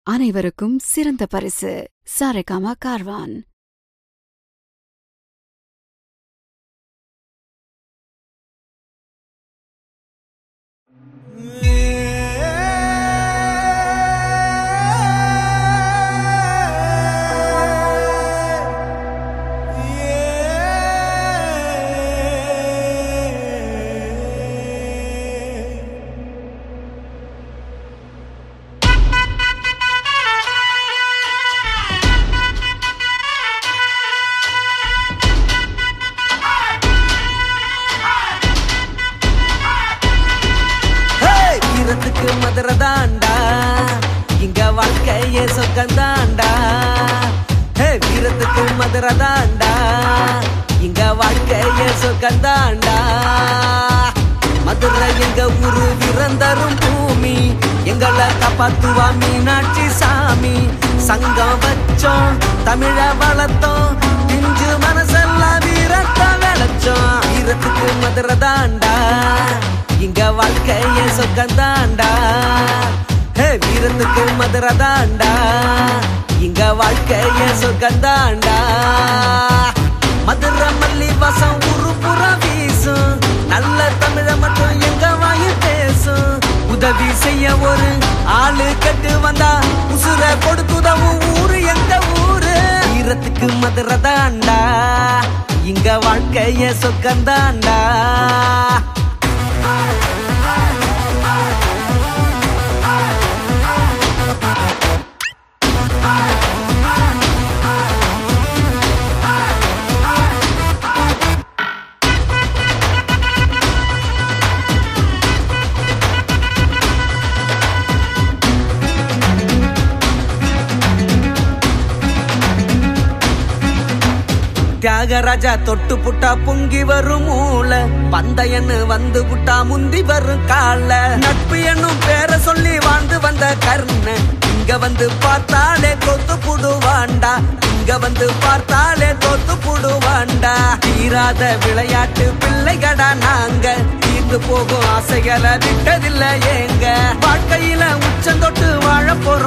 அனைவருக்கும் சிறந்த பரிசு சாரேகாமா கார்வான் ஹேய், வீரத்துக்கு மதுரை தாண்டா இங்க வாழ்க்கையே சொக்கந்தாண்டா ஹே வீரத்துக்கு மதுரை தாண்டா இங்க வாழ்க்கையே சொக்கந்தாண்டா மதுரை எங்க ஊரு விரந்தரும் பூமி எங்களை காப்பாத்துவா மீனாட்சி சாமி சங்கம் வச்சோம் தமிழ வளர்த்தோம் பிஞ்சு மனசெல்லாம் வீரத்தை விளைச்சோம் வீரத்துக்கு மதுரை தாண்டா இங்க வாழ்க்கைய சொக்கந்தாண்டா ஹே வீரத்துக்கு மதுரை தாண்டா இங்க வாழ்க்கைய சொக்கந்தாண்டா மதுரை மல்லி வாசம் உரு புற வீசும் நல்ல தமிழ மட்டும் எங்க வாயு பேசும் உதவி செய்ய ஒரு ஆளு கட்டு வந்தா உசுர கொடுத்துதவும் ஊரு எங்க ஊரு வீரத்துக்கு மதுரை தாண்டா இங்க வாழ்க்கைய சொக்கந்தாண்டா தியாகராஜா தொட்டு புட்டா பொங்கி வரும் மூளை பந்தயன்னு வந்து புட்டா முந்தி வரும் கால நட்பு என்னும் பேரை சொல்லி வாழ்ந்து வந்த கர்ண இங்க வந்து பார்த்தாலே தொத்து புடுவாண்டா இங்க வந்து பார்த்தாலே தொத்து புடுவாண்டா தீராத விளையாட்டு பிள்ளைகடா நாங்க தீர்ந்து போகும் ஆசைகளை விட்டதில்ல ஏங்க வாழ்க்கையில உச்சந்தொட்டு வாழ போற